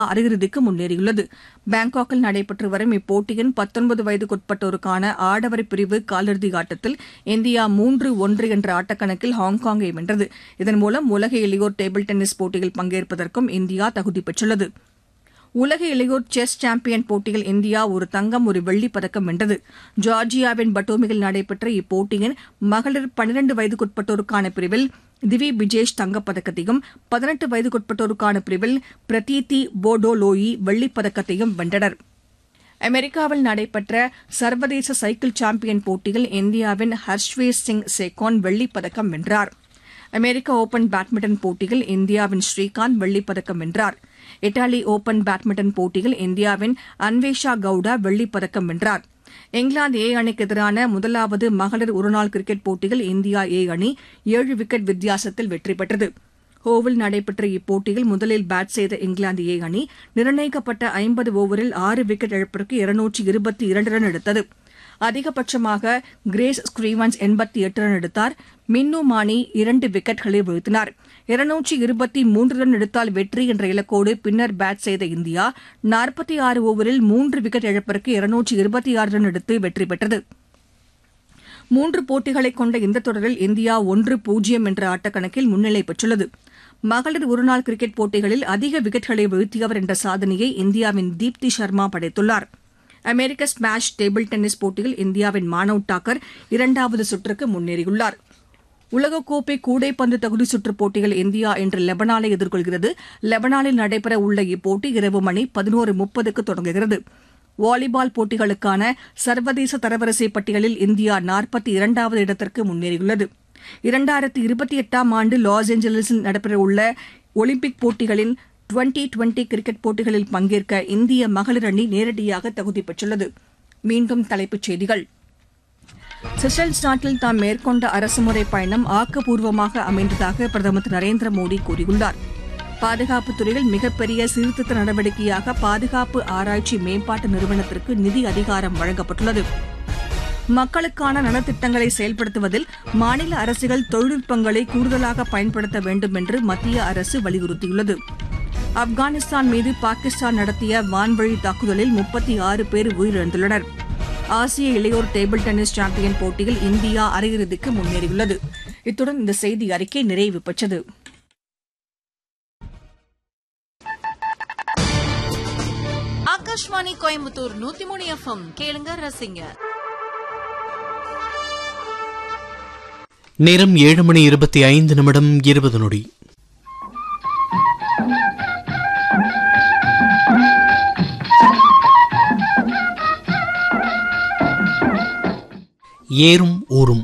அரையிறுதிக்கு முன்னேறியுள்ளது பாங்காக்கில் நடைபெற்று வரும் இப்போட்டியின் பத்தொன்பது வயதுக்குட்பட்டோருக்கான ஆடவர் பிரிவு காலிறுதி ஆட்டத்தில் இந்தியா மூன்று ஒன்று என்ற ஆட்டக்கணக்கில் ஹாங்காங்கை வென்றது இதன் மூலம் உலக இளையோர் டேபிள் டென்னிஸ் போட்டியில் பங்கேற்பதற்கும் இந்தியா தகுதி பெற்றுள்ளது உலக இளையோர் செஸ் சாம்பியன் போட்டியில் இந்தியா ஒரு தங்கம் ஒரு வெள்ளிப் பதக்கம் வென்றது ஜார்ஜியாவின் பட்டோமியில் நடைபெற்ற இப்போட்டியின் மகளிர் பனிரண்டு வயதுக்குட்பட்டோருக்கான பிரிவில் திவி பிஜேஷ் தங்கப்பதக்கத்தையும் பதினெட்டு வயதுக்குட்பட்டோருக்கான பிரிவில் பிரதீதி போடோலோயி வெள்ளிப் பதக்கத்தையும் வென்றனர் அமெரிக்காவில் நடைபெற்ற சர்வதேச சைக்கிள் சாம்பியன் போட்டியில் இந்தியாவின் ஹர்ஷ்வேஸ் சிங் சேகோன் வெள்ளிப் பதக்கம் வென்றார் அமெரிக்க ஒபன் பேட்மிண்டன் போட்டியில் இந்தியாவின் ஸ்ரீகாந்த் வெள்ளிப் பதக்கம் வென்றார் இத்தாலி ஒபன் பேட்மிண்டன் போட்டியில் இந்தியாவின் அன்வேஷா கவுடா வெள்ளிப் பதக்கம் வென்றார் இங்கிலாந்து ஏ அணிக்கு எதிரான முதலாவது மகளிர் ஒருநாள் கிரிக்கெட் போட்டியில் இந்தியா ஏ அணி ஏழு விக்கெட் வித்தியாசத்தில் வெற்றி பெற்றது ஹோவில் நடைபெற்ற இப்போட்டியில் முதலில் பேட் செய்த இங்கிலாந்து ஏ அணி நிர்ணயிக்கப்பட்ட ஐம்பது ஓவரில் ஆறு விக்கெட் இழப்பிற்கு இருநூற்றி இருபத்தி இரண்டு ரன் எடுத்தது அதிகபட்சமாக கிரேஸ் ஸ்க்ரீவன்ஸ் எண்பத்தி எட்டு ரன் எடுத்தார் மின்னு மானி இரண்டு விக்கெட்களை வீழ்த்தினார் இருநூற்றி இருபத்தி மூன்று ரன் எடுத்தால் வெற்றி என்ற இலக்கோடு பின்னர் பேட் செய்த இந்தியா நாற்பத்தி ஆறு ஓவரில் மூன்று விக்கெட் இழப்பிற்கு இருநூற்றி இருபத்தி ஆறு ரன் எடுத்து வெற்றி பெற்றது மூன்று போட்டிகளை கொண்ட இந்த தொடரில் இந்தியா ஒன்று பூஜ்ஜியம் என்ற ஆட்டக்கணக்கில் முன்னிலை பெற்றுள்ளது மகளிர் ஒருநாள் கிரிக்கெட் போட்டிகளில் அதிக விக்கெட்களை வீழ்த்தியவர் என்ற சாதனையை இந்தியாவின் தீப்தி சர்மா படைத்துள்ளார் அமெரிக்க ஸ்மாஷ் டேபிள் டென்னிஸ் போட்டியில் இந்தியாவின் மானவ் டாக்கர் இரண்டாவது சுற்றுக்கு முன்னேறியுள்ளார் உலகக்கோப்பை கூடைப்பந்து தகுதி சுற்றுப் போட்டியில் இந்தியா இன்று லெபனானை எதிர்கொள்கிறது லெபனானில் நடைபெற உள்ள இப்போட்டி இரவு மணி பதினோரு முப்பதுக்கு தொடங்குகிறது வாலிபால் போட்டிகளுக்கான சர்வதேச தரவரிசை பட்டியலில் இந்தியா நாற்பத்தி இரண்டாவது இடத்திற்கு முன்னேறியுள்ளது இரண்டாயிரத்தி இருபத்தி எட்டாம் ஆண்டு லாஸ் ஏஞ்சலிஸில் நடைபெறவுள்ள ஒலிம்பிக் போட்டிகளின் டுவெண்டி டுவெண்டி கிரிக்கெட் போட்டிகளில் பங்கேற்க இந்திய மகளிர் அணி நேரடியாக தகுதி பெற்றுள்ளது மீண்டும் தலைப்புச் செய்திகள் செஷல்ஸ் நாட்டில் தாம் மேற்கொண்ட அரசுமுறை பயணம் ஆக்கப்பூர்வமாக அமைந்ததாக பிரதமர் திரு நரேந்திர மோடி கூறியுள்ளார் பாதுகாப்புத் துறையில் மிகப்பெரிய சீர்திருத்த நடவடிக்கையாக பாதுகாப்பு ஆராய்ச்சி மேம்பாட்டு நிறுவனத்திற்கு நிதி அதிகாரம் வழங்கப்பட்டுள்ளது மக்களுக்கான நலத்திட்டங்களை செயல்படுத்துவதில் மாநில அரசுகள் தொழில்நுட்பங்களை கூடுதலாக பயன்படுத்த வேண்டும் என்று மத்திய அரசு வலியுறுத்தியுள்ளது ஆப்கானிஸ்தான் மீது பாகிஸ்தான் நடத்திய வான்வழி தாக்குதலில் முப்பத்தி ஆறு பேர் உயிரிழந்துள்ளனர் ஆசிய இளையோர் டேபிள் டென்னிஸ் சாம்பியன் போட்டியில் இந்தியா அரையிறுதிக்கு முன்னேறியுள்ளது இத்துடன் இந்த செய்தி அறிக்கை நிறைவு பெற்றது ஆகாஷ்வாணி கோயம்புத்தூர் நூத்தி மூணு எஃப்எம் கேளுங்க ரசிங்க நேரம் ஏழு மணி இருபத்தி ஐந்து நிமிடம் இருபது நொடி ஏறும் ஊரும்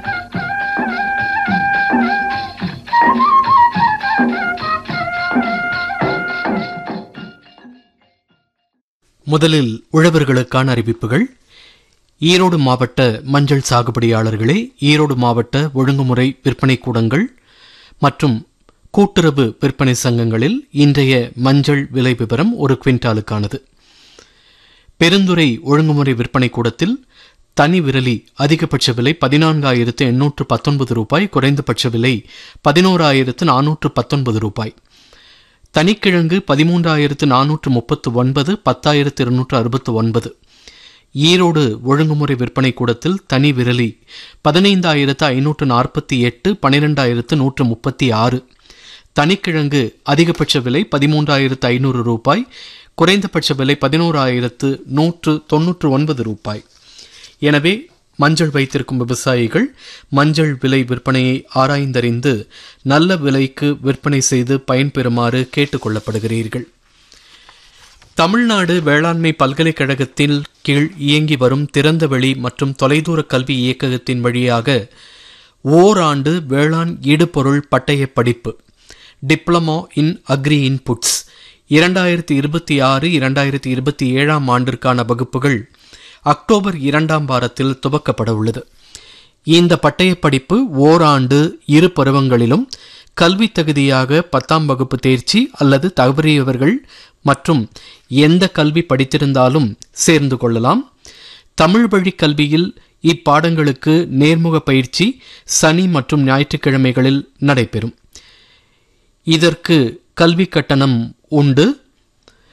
முதலில் உழவர்களுக்கான அறிவிப்புகள் ஈரோடு மாவட்ட மஞ்சள் சாகுபடியாளர்களே ஈரோடு மாவட்ட ஒழுங்குமுறை விற்பனை கூடங்கள் மற்றும் கூட்டுறவு விற்பனை சங்கங்களில் இன்றைய மஞ்சள் விலை விவரம் ஒரு குவிண்டாலுக்கானது பெருந்துறை ஒழுங்குமுறை விற்பனை கூடத்தில் தனி விரலி அதிகபட்ச விலை பதினான்காயிரத்து எண்ணூற்று பத்தொன்பது ரூபாய் குறைந்தபட்ச விலை பதினோராயிரத்து நானூற்று பத்தொன்பது ரூபாய் தனிக்கிழங்கு பதிமூன்றாயிரத்து நானூற்று முப்பத்து ஒன்பது பத்தாயிரத்து இருநூற்று அறுபத்து ஒன்பது ஈரோடு ஒழுங்குமுறை விற்பனை கூடத்தில் தனி விரலி பதினைந்தாயிரத்து ஐநூற்று நாற்பத்தி எட்டு பனிரெண்டாயிரத்து நூற்று முப்பத்தி ஆறு தனிக்கிழங்கு அதிகபட்ச விலை பதிமூன்றாயிரத்து ஐநூறு ரூபாய் குறைந்தபட்ச விலை பதினோராயிரத்து நூற்று தொன்னூற்று ஒன்பது ரூபாய் எனவே மஞ்சள் வைத்திருக்கும் விவசாயிகள் மஞ்சள் விலை விற்பனையை ஆராய்ந்தறிந்து நல்ல விலைக்கு விற்பனை செய்து பயன்பெறுமாறு கேட்டுக்கொள்ளப்படுகிறீர்கள் தமிழ்நாடு வேளாண்மை பல்கலைக்கழகத்தில் கீழ் இயங்கி வரும் திறந்தவெளி மற்றும் தொலைதூர கல்வி இயக்ககத்தின் வழியாக ஓராண்டு வேளாண் ஈடுபொருள் பட்டய படிப்பு டிப்ளமோ இன் அக்ரி இன்புட்ஸ் இரண்டாயிரத்தி இருபத்தி ஆறு இரண்டாயிரத்தி இருபத்தி ஏழாம் ஆண்டிற்கான வகுப்புகள் அக்டோபர் இரண்டாம் வாரத்தில் துவக்கப்பட உள்ளது இந்த பட்டயப் படிப்பு ஓராண்டு இரு பருவங்களிலும் கல்வி தகுதியாக பத்தாம் வகுப்பு தேர்ச்சி அல்லது தவறியவர்கள் மற்றும் எந்த கல்வி படித்திருந்தாலும் சேர்ந்து கொள்ளலாம் தமிழ் வழி கல்வியில் இப்பாடங்களுக்கு நேர்முக பயிற்சி சனி மற்றும் ஞாயிற்றுக்கிழமைகளில் நடைபெறும் இதற்கு கல்வி கட்டணம் உண்டு